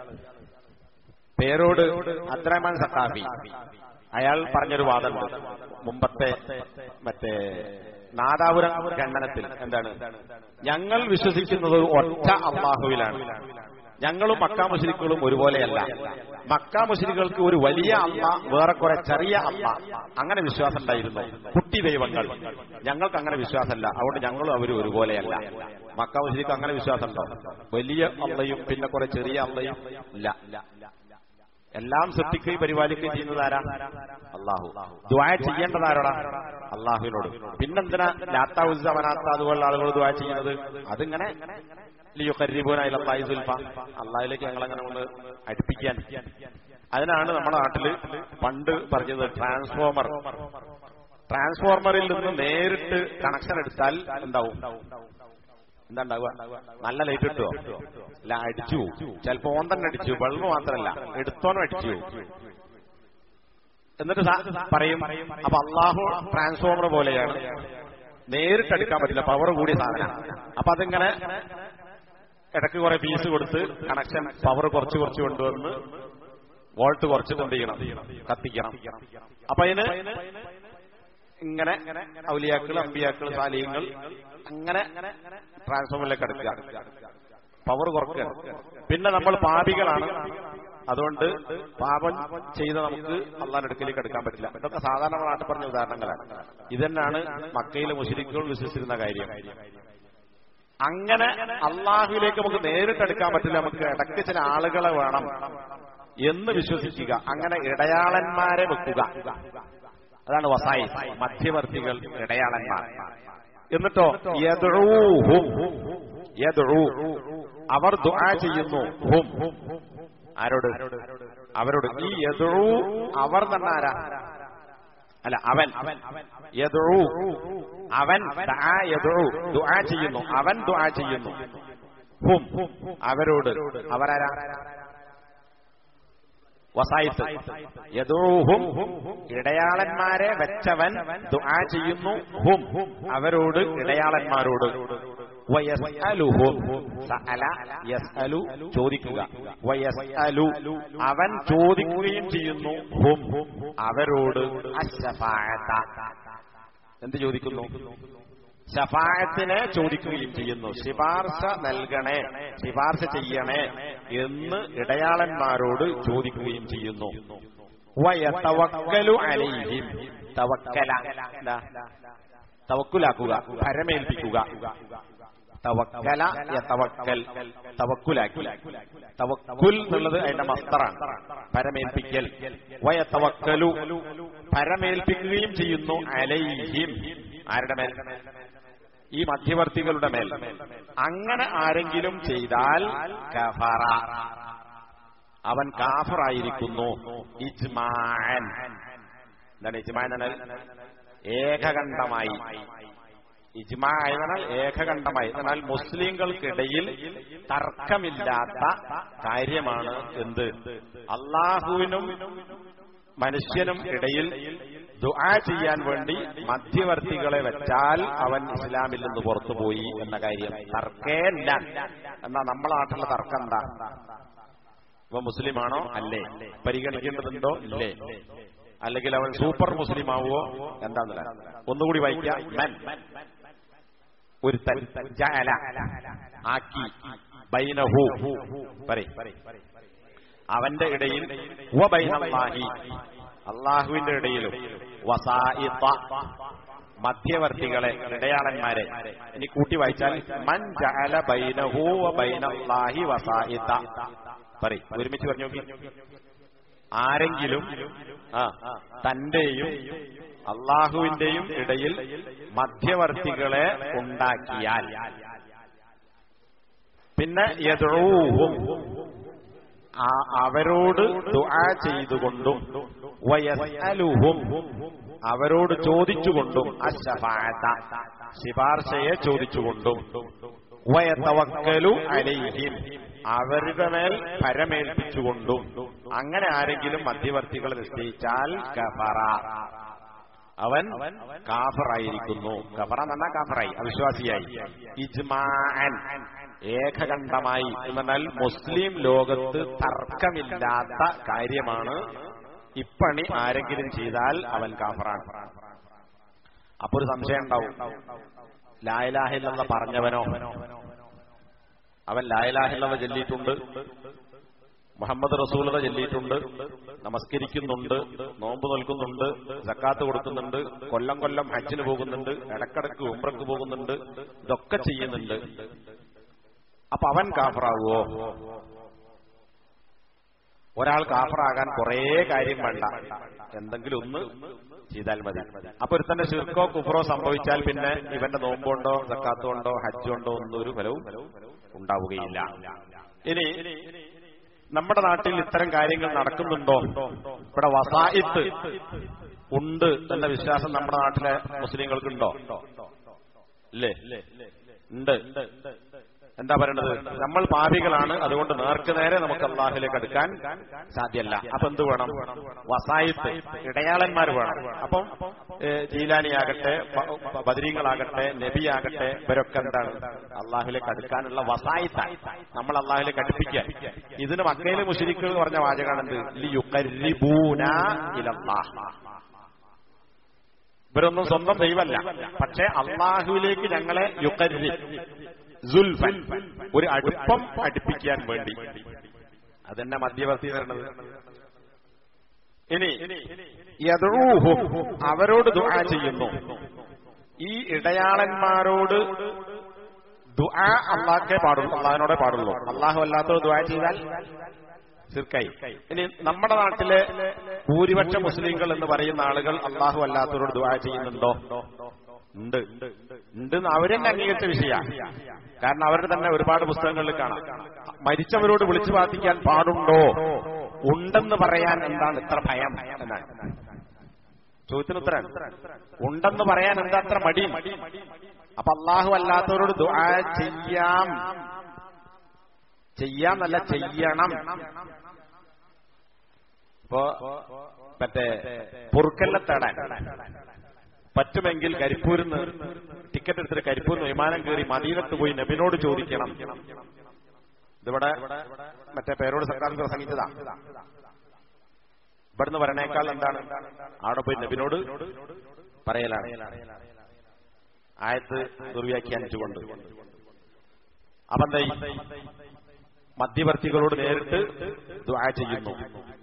A: പേരോട് അബ്ദുറഹ്മാൻ സക്കാഫി അയാൾ പറഞ്ഞൊരു വാദമുണ്ട് മുമ്പത്തെ മറ്റേ നാദാപുരം ഖണ്ഡനത്തിൽ എന്താണ് ഞങ്ങൾ വിശ്വസിക്കുന്നത് ഒറ്റ അള്ളാഹുവിലാണ് ഞങ്ങളും മക്കാ മുസ്ലിക്കുകളും ഒരുപോലെയല്ല മക്കാ മുസ്ലികൾക്ക് ഒരു വലിയ അമ്മ വേറെ കുറെ ചെറിയ അമ്മ അങ്ങനെ വിശ്വാസം ഉണ്ടായിരുന്നു കുട്ടി ദൈവങ്ങൾ ഞങ്ങൾക്ക് അങ്ങനെ വിശ്വാസമല്ല അതുകൊണ്ട് ഞങ്ങളും അവരും ഒരുപോലെയല്ല മക്കാ മുസ്ലിക്ക് അങ്ങനെ വിശ്വാസം ഉണ്ടോ വലിയ അമ്മയും പിന്നെ കുറെ ചെറിയ അമ്മയും ഇല്ല എല്ലാം സൃഷ്ടിക്കുകയും പരിപാലിക്കുകയും ചെയ്യുന്നത് ആരാ അള്ളാഹു ദ്വായ ചെയ്യേണ്ടത് ആരോടാ അള്ളാഹുവിനോട് പിന്നെന്തിനാ ലാത്ത ഉസ്സ മനാത്ത അതുപോലുള്ള ആളുകൾ ദ്വായ ചെയ്യുന്നത് അതിങ്ങനെ അള്ളാഹിലേക്ക് ഞങ്ങളങ്ങനെ കൊണ്ട് അടുപ്പിക്കാൻ അതിനാണ് നമ്മുടെ നാട്ടില് പണ്ട് പറഞ്ഞത് ട്രാൻസ്ഫോമർ ട്രാൻസ്ഫോർമറിൽ നിന്ന് നേരിട്ട് കണക്ഷൻ എടുത്താൽ എന്താവും എന്താ ഉണ്ടാവുക നല്ല ലൈറ്റ് കിട്ടുമോ അല്ല അടിച്ചു ചിലപ്പോ ഓൻ തന്നെ അടിച്ചു ബൾബ് മാത്രമല്ല എടുത്തോനും അടിച്ചു എന്നിട്ട് പറയും അപ്പൊ അള്ളാഹു ട്രാൻസ്ഫോമർ പോലെയാണ് നേരിട്ട് എടുക്കാൻ പറ്റില്ല പവർ കൂടിയ സാധനം അപ്പൊ അതിങ്ങനെ ഇടയ്ക്ക് കുറെ പീസ് കൊടുത്ത് കണക്ഷൻ പവർ കുറച്ച് കുറച്ച് കൊണ്ടുവന്ന് വോൾട്ട് കുറച്ചിട്ട് എന്ത് ചെയ്യണം കത്തിക്കണം അപ്പൊ അതിന് ഇങ്ങനെ ഔലിയാക്കൾ അമ്പിയാക്കൾ സാലിയങ്ങൾ അങ്ങനെ ട്രാൻസ്ഫോമറിലേക്ക് എടുക്കുക പവർ കുറക്കുക പിന്നെ നമ്മൾ പാപികളാണ് അതുകൊണ്ട് പാപം ചെയ്ത നമുക്ക് അള്ളാന്റെ അടുക്കലേക്ക് എടുക്കാൻ പറ്റില്ല ഇതൊക്കെ സാധാരണ നാട്ടിൽ പറഞ്ഞ ഉദാഹരണങ്ങളാണ് ഇതന്നെയാണ് മക്കയിലെ മുസ്ലിക്കുകൾ വിശ്വസിച്ചിരുന്ന കാര്യം അങ്ങനെ അള്ളാഹുവിലേക്ക് നമുക്ക് നേരിട്ട് എടുക്കാൻ പറ്റില്ല നമുക്ക് ഇടയ്ക്ക് ചില ആളുകളെ വേണം എന്ന് വിശ്വസിക്കുക അങ്ങനെ ഇടയാളന്മാരെ വെക്കുക അതാണ് വസായി മധ്യവർത്തികൾ ഇടയാളന്മാർ എന്നിട്ടോ യദ്ഊഹും യദ്ഊ അവർ ദുആ ചെയ്യുന്നു ഹും ആരോട് അവരോട് ഈ യദ്ഊ അവർ തന്നെ ആരാ അല്ല അവൻ യദ്ഊ അവൻ ദആ യദ്ഊ ദുആ ചെയ്യുന്നു അവൻ ദുആ ചെയ്യുന്നു ഹും അവരോട് അവരാരാ വസായിത്ത് യദൂഹും ഇടയാളന്മാരെ വെച്ചവൻ ദുആ ചെയ്യുന്നു ഹും അവരോട് ഇടയാളന്മാരോട് വയസ്അലുഹും സഅല യസ്അലു ചോദിക്കുക വയസ്അലു അവൻ ചോദിക്കുകയും ചെയ്യുന്നു ഹും അവരോട് അശ്ശഫാഅത എന്ത് ചോദിക്കുന്നു ശഫായത്തിനെ ചോദിക്കുകയും ചെയ്യുന്നു ശിപാർശ നൽകണേ ശിപാർശ ചെയ്യണേ എന്ന് ഇടയാളന്മാരോട് ചോദിക്കുകയും ചെയ്യുന്നു വയത്തവക്കലു അലൈഹിം തവക്കല എന്താ തവക്കുലാക്കുക ഭരമേൽപ്പിക്കുക തവക്കല യതവക്കൽ തവക്കുലാക്കി തവക്കുൽ എന്നുള്ളത് അതിന്റെ മസ്തറാണ് പരമേൽപ്പിക്കൽ വയതവക്കലു പരമേൽപ്പിക്കുകയും ചെയ്യുന്നു അലൈഹിം ആരുടെ മേൽ ഈ മധ്യവർത്തികളുടെ മേൽ അങ്ങനെ ആരെങ്കിലും ചെയ്താൽ കഫറ അവൻ കാഫറായിരിക്കുന്നു ഇജ്മാൻ എന്താണ് ഇജ്മാൻ എന്നാൽ ഏകകണ്ഠമായി ഇജ്മാ എന്നാൽ ഏകകണ്ഠമായി എന്നാൽ മുസ്ലിങ്ങൾക്കിടയിൽ തർക്കമില്ലാത്ത കാര്യമാണ് എന്ത് അള്ളാഹുവിനും മനുഷ്യനും ഇടയിൽ ദുആ ചെയ്യാൻ വേണ്ടി മധ്യവർത്തികളെ വെച്ചാൽ അവൻ ഇസ്ലാമിൽ നിന്ന് പുറത്തുപോയി എന്ന കാര്യം തർക്കേല്ല എന്നാ നമ്മളെ നാട്ടിലെ തർക്കം എന്താ ഇവ മുസ്ലിമാണോ അല്ലേ പരിഗണിക്കേണ്ടതുണ്ടോ ഇല്ലേ അല്ലെങ്കിൽ അവൻ സൂപ്പർ മുസ്ലിം ആവുമോ എന്താന്നില്ല ഒന്നുകൂടി വായിക്കാം മൻ ഒരു ജഅല ആക്കി ബൈനഹു പറയ് അവന്റെ ഇടയിൽ വ ബൈനല്ലാഹി അള്ളാഹുവിന്റെ ഇടയിലും വസായിത്ത മധ്യവർത്തികളെ ഇടയാളന്മാരെ ഇനി കൂട്ടി വായിച്ചാൽ മൻ ജഅല ബൈനഹു വ ബൈനല്ലാഹി വസായിത്ത പറയ് ഒരുമിച്ച് പറഞ്ഞു നോക്കി ആരെങ്കിലും ആ തന്റെയും അള്ളാഹുവിന്റെയും ഇടയിൽ മധ്യവർത്തികളെ ഉണ്ടാക്കിയാൽ പിന്നെ യദൂഹും അവരോട് ദുആ ചെയ്തുകൊണ്ടും വയസ്അലുഹും അവരോട് ചോദിച്ചുകൊണ്ടും അശഫാഅത ശിപാർശയെ ചോദിച്ചുകൊണ്ടും വയതവക്കലു അലൈഹിം അവരുടെ മേൽ പരമേൽപ്പിച്ചുകൊണ്ടും അങ്ങനെ ആരെങ്കിലും മധ്യവർത്തികൾ നിശ്ചയിച്ചാൽ കഫറ അവൻ കാഫറായിരിക്കുന്നു കഫറ എന്ന് പറഞ്ഞാൽ കാഫറായി അവിശ്വാസിയായി ഇജ്മാൻ ഏകകണ്ഠമായി എന്നാൽ മുസ്ലിം ലോകത്ത് തർക്കമില്ലാത്ത കാര്യമാണ് ഇപ്പണി ആരെങ്കിലും ചെയ്താൽ അവൻ കാഫറാണ് അപ്പൊ ഒരു സംശയം ഉണ്ടാവും ലായലാഹില്ലെന്ന് പറഞ്ഞവനോ അവൻ ലായലാഹില്ലവ ചൊല്ലിയിട്ടുണ്ട് മുഹമ്മദ് റസൂലത ചൊല്ലിയിട്ടുണ്ട് നമസ്കരിക്കുന്നുണ്ട് നോമ്പ് നിൽക്കുന്നുണ്ട് സക്കാത്ത് കൊടുക്കുന്നുണ്ട് കൊല്ലം കൊല്ലം ഹജ്ജിന് പോകുന്നുണ്ട് ഇടക്കിടക്ക് ഉംറക്ക് പോകുന്നുണ്ട് ഇതൊക്കെ ചെയ്യുന്നുണ്ട് അപ്പൊ അവൻ കാഫറാവുമോ ഒരാൾ കാഫറാകാൻ കുറേ കാര്യം വേണ്ട എന്തെങ്കിലും ഒന്ന് ചെയ്താൽ മതി അപ്പൊ ഒരു തന്നെ ശിർക്കോ കുഫറോ സംഭവിച്ചാൽ പിന്നെ ഇവന്റെ നോമ്പുണ്ടോ സക്കാത്തുകൊണ്ടോ ഹജ്ജുണ്ടോ ഒന്നും ഒരു ഫലവും ഉണ്ടാവുകയില്ല ഇനി നമ്മുടെ നാട്ടിൽ ഇത്തരം കാര്യങ്ങൾ നടക്കുന്നുണ്ടോ ഇവിടെ വസായിത്ത് ഉണ്ട് എന്ന വിശ്വാസം നമ്മുടെ നാട്ടിലെ മുസ്ലിങ്ങൾക്കുണ്ടോ ഇല്ലേ ഉണ്ട് എന്താ പറയണത് നമ്മൾ പാപികളാണ് അതുകൊണ്ട് നേർക്ക് നേരെ നമുക്ക് അള്ളാഹുലേക്ക് അടുക്കാൻ സാധ്യമല്ല അപ്പൊ എന്ത് വേണം വസായിത്ത് ഇടയാളന്മാർ വേണം അപ്പം ജീലാനിയാകട്ടെ ബദരീങ്ങളാകട്ടെ നബിയാകട്ടെ ഇവരൊക്കെ എന്താണ് അള്ളാഹുലേക്ക് അടുക്കാനുള്ള വസായിത്ത നമ്മൾ അള്ളാഹുലേക്ക് അടുപ്പിക്കുക ഇതിന് മക്കയിലെ മുഷിരിക്കുകൾ എന്ന് പറഞ്ഞ വാചകമാണ് എന്ത് ലിയുക്കരിബൂന ഇലല്ലാഹ് ഇവരൊന്നും സ്വന്തം ദൈവമല്ല പക്ഷെ അള്ളാഹുവിലേക്ക് ഞങ്ങളെ യുക്കരി സുൽഫൻ ഒരു അടുപ്പം അടുപ്പിക്കാൻ വേണ്ടി അതെന്നെ മധ്യവർത്തി തരണത് ഇനി യദൂഹും അവരോട് ദുആ ചെയ്യുന്നു ഈ ഇടയാളന്മാരോട് ദുആ അള്ളാഹ്ക്കേ പാടുള്ളൂ അള്ളാഹിനോടെ പാടുള്ളൂ അള്ളാഹു അല്ലാത്തവർ ദുആ ചെയ്താൽ സിർക്കായി ഇനി നമ്മുടെ നാട്ടിലെ ഭൂരിപക്ഷ മുസ്ലിങ്ങൾ എന്ന് പറയുന്ന ആളുകൾ അള്ളാഹു അല്ലാത്തവരോട് ദുആ ചെയ്യുന്നുണ്ടോ ഉണ്ട് ഉണ്ട് അവരെന്നെ അംഗീകരിച്ച വിഷയ കാരണം അവരുടെ തന്നെ ഒരുപാട് പുസ്തകങ്ങളിൽ കാണാം മരിച്ചവരോട് വിളിച്ചു പ്രാർത്ഥിക്കാൻ പാടുണ്ടോ ഉണ്ടെന്ന് പറയാൻ എന്താണ് ഇത്ര ഭയം എന്നാണ് ചോദ്യത്തിന് ഉത്തരം ഉണ്ടെന്ന് പറയാൻ എന്താ അത്ര മടി അപ്പൊ അള്ളാഹു അല്ലാത്തവരോട് ദുആ ചെയ്യാം ചെയ്യാന്നല്ല ചെയ്യണം ഇപ്പോ മറ്റേ പൊറുക്കല്ല തേടാൻ പറ്റുമെങ്കിൽ കരിപ്പൂരിന്ന് ടിക്കറ്റ് എടുത്തിട്ട് കരിപ്പൂരിന്ന് വിമാനം കയറി മദീനത്ത് പോയി നബിനോട് ചോദിക്കണം ഇതിവിടെ മറ്റേ പേരോട് സർക്കാർ പ്രസംഗിച്ചതാ ഇവിടുന്ന് വരണേക്കാൾ എന്താണ് അവിടെ പോയി നബിനോട് പറയലാണ് ആയത്ത് ദുർവ്യാഖ്യാനിച്ചുകൊണ്ട് അപ്പൊ എന്തായി മധ്യവർത്തികളോട് നേരിട്ട് ദുആ ചെയ്യുന്നു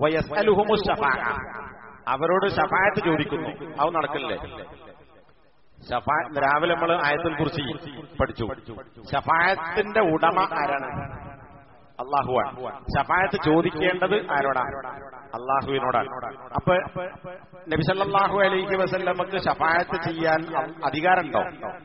A: വയസ്അലുഹുമു ശഫാഅ അവരോട് ഷഫായത്ത് ചോദിക്കുന്നു അത് നടക്കില്ലേ ഷഫാ രാവിലെ നമ്മൾ ആയത്തിൽ കുറിച്ച് പഠിച്ചു ഷഫായത്തിന്റെ ഉടമ ആരാണ് അള്ളാഹുവാണ് ഷഫായത്ത് ചോദിക്കേണ്ടത് ആരോടാണ് അള്ളാഹുവിനോടാണ് അപ്പൊ നബിസല്ലാഹു അലൈഹി വസല്ലമക്ക് ഷഫായത്ത് ചെയ്യാൻ അധികാരമുണ്ടോ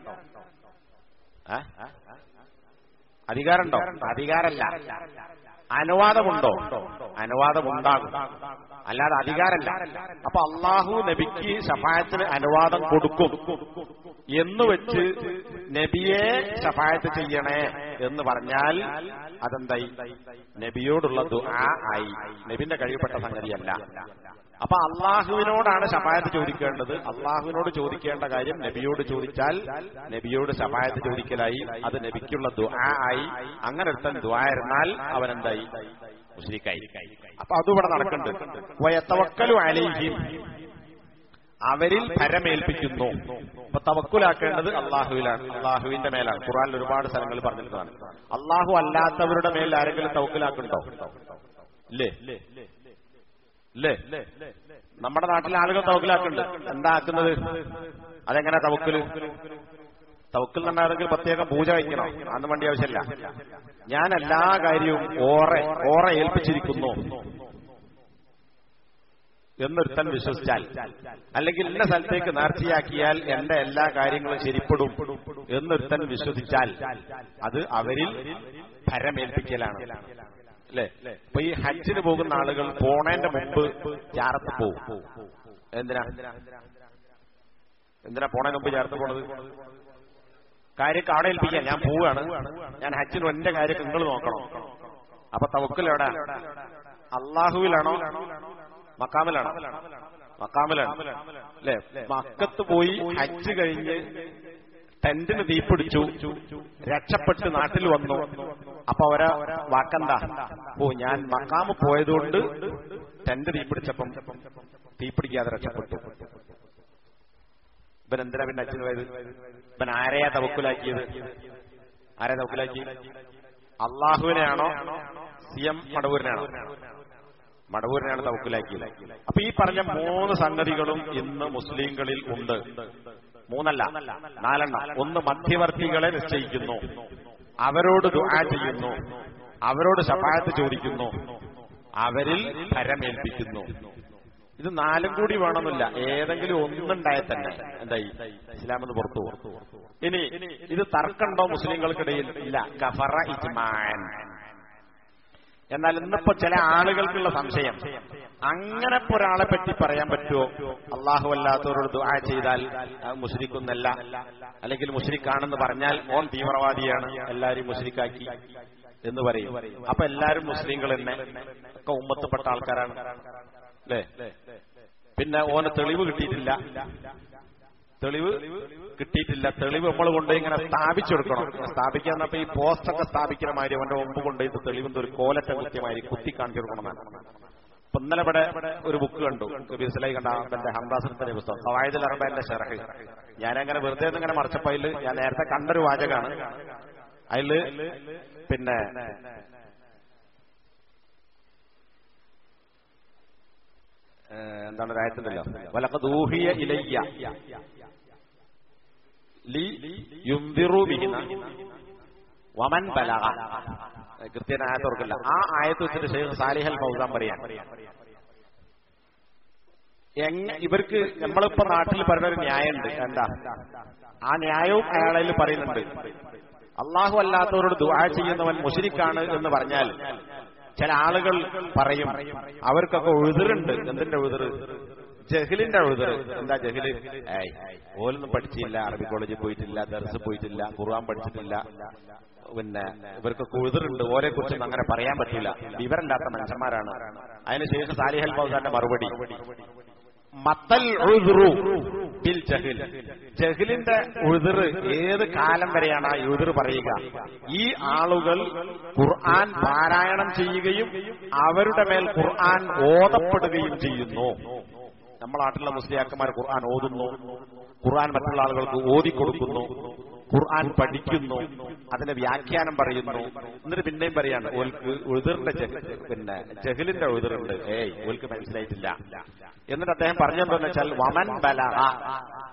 A: ഏ? അധികാരമുണ്ടോ അധികാരല്ല അനുവാദമുണ്ടോ അനുവാദമുണ്ടാകും അല്ലാതെ അധികാരല്ല അപ്പൊ അള്ളാഹു നബിക്ക് ഷഫായത്തിന് അനുവാദം കൊടുക്കും എന്ന് വെച്ച് നബിയെ ഷഫായത്ത് ചെയ്യണേ എന്ന് പറഞ്ഞാൽ അതെന്തായി നബിയോടുള്ള ദുആ ആയി നബിന്റെ കഴിവപ്പെട്ട സംഗതിയല്ല അപ്പൊ അള്ളാഹുവിനോടാണ് ഷഫായത്ത് ചോദിക്കേണ്ടത് അള്ളാഹുവിനോട് ചോദിക്കേണ്ട കാര്യം നബിയോട് ചോദിച്ചാൽ നബിയോട് ഷഫായത്ത് ചോദിക്കലായി അത് നബിക്കുള്ള ദുആ ആയി അങ്ങനെ ഒരുത്തൻ ദുആ ഇരുന്നാൽ അവനെന്തായി മുസ്ലിക്കായി അപ്പൊ അതിവിടെ നടക്കുന്നുണ്ട് വയത്തവക്കലു അലൈഹിം അവരിൽ ഭരമേൽപ്പിക്കുന്നു അപ്പൊ തവക്കുലാക്കേണ്ടത് അള്ളാഹുവിലാണ് അള്ളാഹുവിന്റെ മേലാണ് ഖുറാനിൽ ഒരുപാട് സ്ഥലങ്ങളിൽ പറഞ്ഞിട്ടുള്ളതാണ് അള്ളാഹു അല്ലാത്തവരുടെ മേൽ ആരെങ്കിലും തവക്കുലാക്കുണ്ടോ ഇല്ലേ ഇല്ലേ നമ്മുടെ നാട്ടിലെ ആളുകൾ തവക്കിലാക്കുന്നുണ്ട് എന്താ ആക്കുന്നത് അതെങ്ങനെ തവക്കല് തവക്കിൽ നിന്നാണെങ്കിൽ പ്രത്യേകം പൂജ വയ്ക്കണോ അന്ന് വേണ്ടി ആവശ്യമില്ല ഞാൻ എല്ലാ കാര്യവും ഓറെ ഓറെ ഏൽപ്പിച്ചിരിക്കുന്നു എന്നൊരുത്തൻ വിശ്വസിച്ചാൽ അല്ലെങ്കിൽ ഇന്ന സ്ഥലത്തേക്ക് നേർച്ചയാക്കിയാൽ എന്റെ എല്ലാ കാര്യങ്ങളും ശരിപ്പെടും എന്നൊരുത്തൻ വിശ്വസിച്ചാൽ അത് അവരിൽ ഭരമേൽപ്പിക്കലാണ് അല്ലേ അപ്പൊ ഈ ഹജ്ജിന് പോകുന്ന ആളുകൾ പോണേന്റെ മുമ്പ് ചാരത്ത് പോകും എന്തിനാ എന്തിനാ പോണേന് മുമ്പ് ചേർത്ത് പോണത് കാര്യമൊക്കെ അവിടെ ഏൽപ്പിക്കാൻ ഞാൻ പോവുകയാണ് ഞാൻ ഹജ്ജിന് എന്റെ കാര്യമൊക്കെ നിങ്ങൾ നോക്കണം അപ്പൊ തവക്കൽ എവിടെ അള്ളാഹുവിലാണോ മക്കാമിലാണോ മക്കാമിലാണ് അല്ലെ മക്കത്ത് പോയി ഹജ്ജ് കഴിഞ്ഞ് ടെന്റിന് തീപിടിച്ചു രക്ഷപ്പെട്ട് നാട്ടിൽ വന്നു അപ്പൊ അവരെ വാക്കെന്താ ഓ ഞാൻ മക്കാമ് പോയതുകൊണ്ട് ടെന്റ് തീപിടിച്ചപ്പം തീപിടിക്കാതെ രക്ഷപ്പെട്ടു ഇവൻ എന്തിനാ പിന്നെ അച്ഛന് പോയത് ഇവൻ ആരെയാ തവക്കുലാക്കിയത് ആരെയാ തവക്കുലാക്കി അള്ളാഹുവിനെയാണോ സി എം മടവൂരിനാണോ മടവൂരിനാണ് തവക്കുലാക്കിയത് അപ്പൊ ഈ പറഞ്ഞ മൂന്ന് സംഗതികളും ഇന്ന് മുസ്ലിങ്ങളിൽ ഉണ്ട് മൂന്നല്ല നാലെണ്ണം ഒന്ന് മധ്യവർത്തികളെ നിശ്ചയിക്കുന്നു അവരോട് ദുആ ചെയ്യുന്നു അവരോട് ശപായത്ത് ചോദിക്കുന്നു അവരിൽ ഭരമേൽപ്പിക്കുന്നു ഇത് നാലും കൂടി വേണമെന്നില്ല ഏതെങ്കിലും ഒന്നുണ്ടായാൽ തന്നെ എന്തായി ഇസ്ലാമെന്ന് പുറത്തു പോകും ഇനി ഇത് തർക്കമുണ്ടോ മുസ്ലിങ്ങൾക്കിടയിൽ ഇല്ല കഫറ ഇജ്മാൻ എന്നാൽ ഇന്നിപ്പോ ചില ആളുകൾക്കുള്ള സംശയം അങ്ങനെ ഇപ്പൊ ഒരാളെ പറ്റി പറയാൻ പറ്റുമോ അള്ളാഹു അല്ലാത്തവരോട് ദുആ ചെയ്താൽ അത് മുസ്ലിക്കുന്നല്ല അല്ലെങ്കിൽ മുസ്ലിക്കാണെന്ന് പറഞ്ഞാൽ ഓൻ തീവ്രവാദിയാണ് എല്ലാരും മുസ്ലിക്കാക്കി എന്ന് പറയും അപ്പൊ എല്ലാരും മുസ്ലിങ്ങൾ തന്നെ ഒക്കെ ഉമ്മത്തപ്പെട്ട ആൾക്കാരാണ് അല്ലേ പിന്നെ ഓന് തെളിവ് കിട്ടിയിട്ടില്ല തെളിവ് കിട്ടിയിട്ടില്ല തെളിവ് നമ്മൾ കൊണ്ടുപോയി ഇങ്ങനെ സ്ഥാപിച്ചു കൊടുക്കണം സ്ഥാപിക്കാൻ പറഞ്ഞപ്പോ ഈ പോസ്റ്റൊക്കെ സ്ഥാപിക്കുന്ന മാതിരി അവന്റെ മുമ്പ് കൊണ്ടുപോയി തെളിവിന്റെ ഒരു കോലറ്റ കൃത്യമായി കുത്തി കാണിച്ചു കൊടുക്കണമെന്നാണ് അപ്പൊ ഇന്നലെ ഇവിടെ ഒരു ബുക്ക് കണ്ടു ബിസിലായി കണ്ട എന്റെ ഹംദാസിന്റെ പുസ്തകം സവായദിൽ അറബന്റെ ഷെറഹ് ഞാനങ്ങനെ വെറുതെ ഇങ്ങനെ മറച്ചപ്പോ അതില് ഞാൻ നേരത്തെ കണ്ടൊരു വാചകാണ് അതില് പിന്നെ എന്താണ് രായത്തിണ്ടല്ലോ വലക്കത് ഊഹിയ ഇലയ്യ ലി യുംവിറു ബിഹിന വമൻ ബലഗ കൃത്യന ആയത്ത് ഓർക്കില്ല ആ ആയത്ത് വെച്ചിട്ട് ഷെയ്ഖ് സാലിഹൽ ഫൗസാൻ പറയാൻ എങ്ങ ഇവർക്ക് നമ്മളിപ്പോ നാട്ടിൽ പറയുന്ന ഒരു ന്യായമുണ്ട് എന്താ ആ ന്യായവും അയാളിൽ പറയുന്നുണ്ട് അള്ളാഹു അല്ലാത്തവരോട് ദുആ ചെയ്യുന്നവൻ മുഷിരിക്കാണ് എന്ന് പറഞ്ഞാൽ ചില ആളുകൾ പറയും അവർക്കൊക്കെ ഉഴുതിറുണ്ട് എന്തിന്റെ ഉഴുതിറ് ജഹിലിന്റെ ഉഴുതിറ് എന്താ ജഹില് ഏയ് ഓലൊന്നും പഠിച്ചില്ല അറബി കോളേജിൽ പോയിട്ടില്ല ദർസ് പോയിട്ടില്ല ഖുർആൻ പഠിച്ചിട്ടില്ല പിന്നെ ഇവർക്കൊക്കെ ഉഴുതിറുണ്ട് ഓരെ കുറിച്ചൊന്നും അങ്ങനെ പറയാൻ പറ്റില്ല വിവരമില്ലാത്ത മനുഷ്യന്മാരാണ് അതിനുശേഷം സാലിഹൽ ഫൗസാന്റെ മറുപടി മത്തൽ ഉഴുതുറു ബിൽ ജഹിൽ ജഹിലിന്റെ ഉഴുതിറ് ഏത് കാലം വരെയാണ് ആ ഉഴുതിറ് പറയുക ഈ ആളുകൾ ഖുർആൻ പാരായണം ചെയ്യുകയും അവരുടെ മേൽ ഖുർആൻ ഓതപ്പെടുകയും ചെയ്യുന്നു നമ്മുടെ നാട്ടിലുള്ള മുസ്ലിയാക്കന്മാർ ഖുർആൻ ഓതുന്നു ഖുർആൻ മറ്റുള്ള ആളുകൾക്ക് ഓതിക്കൊടുക്കുന്നു ഖുർആൻ പഠിക്കുന്നു അതിന്റെ വ്യാഖ്യാനം പറയുന്നു എന്നിട്ട് പിന്നെയും പറയാണ് ഓൽക്ക് ഉഴുതിറിന്റെ പിന്നെ ജഹലിന്റെ ഉഴുതിറുണ്ട് ഏയ് ഓൽക്ക് മനസ്സിലായിട്ടില്ല എന്നിട്ട് അദ്ദേഹം പറഞ്ഞെന്താന്ന് വെച്ചാൽ വമൻ ബലഹ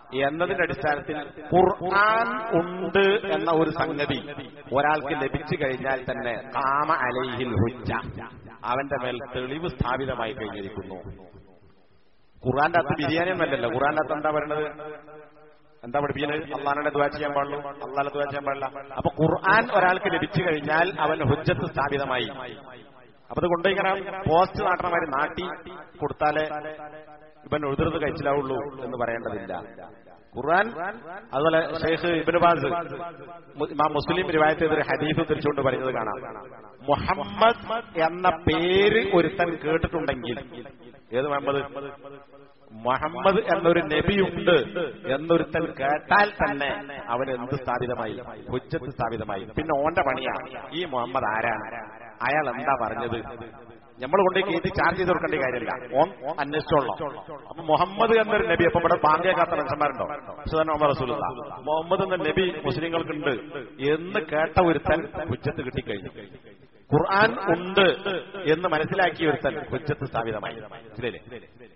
A: എന്നതിന്റെ അടിസ്ഥാനത്തിൽ ഖുർആൻ ഉണ്ട് എന്ന ഒരു സംഗതി ഒരാൾക്ക് ലഭിച്ചു കഴിഞ്ഞാൽ തന്നെ കാമ അലൈഹിൽ ഹുജ്ജ അവന്റെ മേൽ തെളിവ് സ്ഥാപിതമായി കഴിഞ്ഞിരിക്കുന്നു ഖുർആന്റെ അകത്ത് ബിരിയാണി ഒന്നല്ലല്ലോ ഖുർആന്റെ അകത്ത് എന്താ പറയുന്നത് എന്താ പഠിപ്പിക്കുന്നത് അള്ളാഹാനെ ദ്വാ ചെയ്യാൻ പാടുള്ളൂ അള്ളാഹെ ദ്വാ ചെയ്യാൻ പാടില്ല അപ്പൊ ഖുർആൻ ഒരാൾക്ക് ലഭിച്ചു കഴിഞ്ഞാൽ അവൻ ഹുജ്ജത്ത് സ്ഥാപിതമായി അപ്പൊ അത് കൊണ്ടുപോയിങ്ങനെ പോസ്റ്റ് നാട്ടണമാര് നാട്ടി കൊടുത്താലേ ഇവൻ എഴുതുന്നത് കഴിച്ചിലാവുള്ളൂ എന്ന് പറയേണ്ടതില്ല ഖുർആൻ അതുപോലെ ഷെയ്ഖ് ഇബിന് ബാസ് ഇമാം മുസ്ലിം റിവായത്ത് ചെയ്തൊരു ഹദീഫ് തിരിച്ചുകൊണ്ട് പറയുന്നത് കാണാം മുഹമ്മദ് എന്ന പേര് ഒരുത്തൻ കേട്ടിട്ടുണ്ടെങ്കിൽ ഏത് മുഹമ്മദ് മുഹമ്മദ് എന്നൊരു നബിയുണ്ട് എന്നൊരുത്തൻ കേട്ടാൽ തന്നെ അവൻ എന്ത് സ്ഥാപിതമായി ഹുജ്ജത്ത് സ്ഥാപിതമായി പിന്നെ ഓന്റെ പണിയാണ് ഈ മുഹമ്മദ് ആരാണ് അയാൾ എന്താ പറഞ്ഞത് നമ്മൾ കൊണ്ട് കയറ്റി ചാർജ് ചെയ്ത് കൊടുക്കേണ്ട കാര്യമില്ല ഓൻ അന്വേഷിച്ചോളാം അപ്പൊ മുഹമ്മദ് എന്നൊരു നബി അപ്പൊ ഇവിടെ ബാങ്കേക്കാത്ത മനുഷ്യന്മാരുണ്ടോ സുധാൻ മുഹമ്മദ് റസൂലുള്ള മുഹമ്മദ് എന്ന നബി മുസ്ലിങ്ങൾക്കുണ്ട് എന്ന് കേട്ട ഒരുത്തൻ ഹുജ്ജത്ത് കിട്ടിക്കഴിഞ്ഞു ഖുർആൻ ഉണ്ട് എന്ന് മനസ്സിലാക്കിയ ഒരുത്തൻ ഹുജ്ജത്ത് സ്ഥാപിതമായി മനസ്സിലായില്ലേ